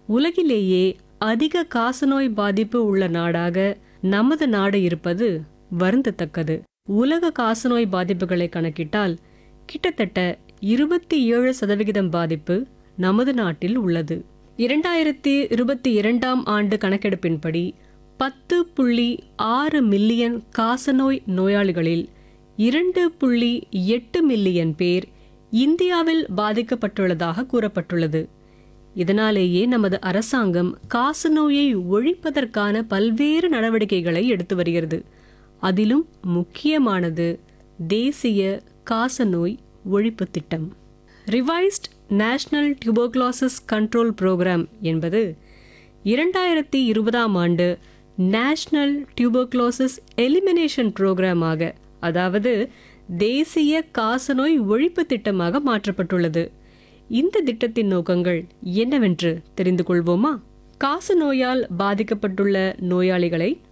உலகிலேயே அதிக காசநோய் பாதிப்பு உள்ள நாடாக நமது நாடு இருப்பது வருந்தத்தக்கது உலக காசநோய் பாதிப்புகளை கணக்கிட்டால் கிட்டத்தட்ட இருபத்தி ஏழு சதவிகிதம் பாதிப்பு நமது நாட்டில் உள்ளது இரண்டாயிரத்தி இருபத்தி இரண்டாம் ஆண்டு கணக்கெடுப்பின்படி பத்து புள்ளி ஆறு மில்லியன் காசநோய் நோயாளிகளில் இரண்டு புள்ளி எட்டு மில்லியன் பேர் இந்தியாவில் பாதிக்கப்பட்டுள்ளதாக கூறப்பட்டுள்ளது இதனாலேயே நமது அரசாங்கம் காசநோயை ஒழிப்பதற்கான பல்வேறு நடவடிக்கைகளை எடுத்து வருகிறது அதிலும் முக்கியமானது தேசிய காசநோய் ஒழிப்பு திட்டம் revised national tuberculosis control programme என்பது இரண்டாயிரத்தி இருபதாம் ஆண்டு நேஷனல் டியூபோக்லோசிஸ் எலிமினேஷன் புரோகிராமாக அதாவது தேசிய காசநோய் ஒழிப்பு திட்டமாக மாற்றப்பட்டுள்ளது இந்த திட்டத்தின் நோக்கங்கள் என்னவென்று தெரிந்து கொள்வோமா காசநோயால் பாதிக்கப்பட்டுள்ள நோயாளிகளை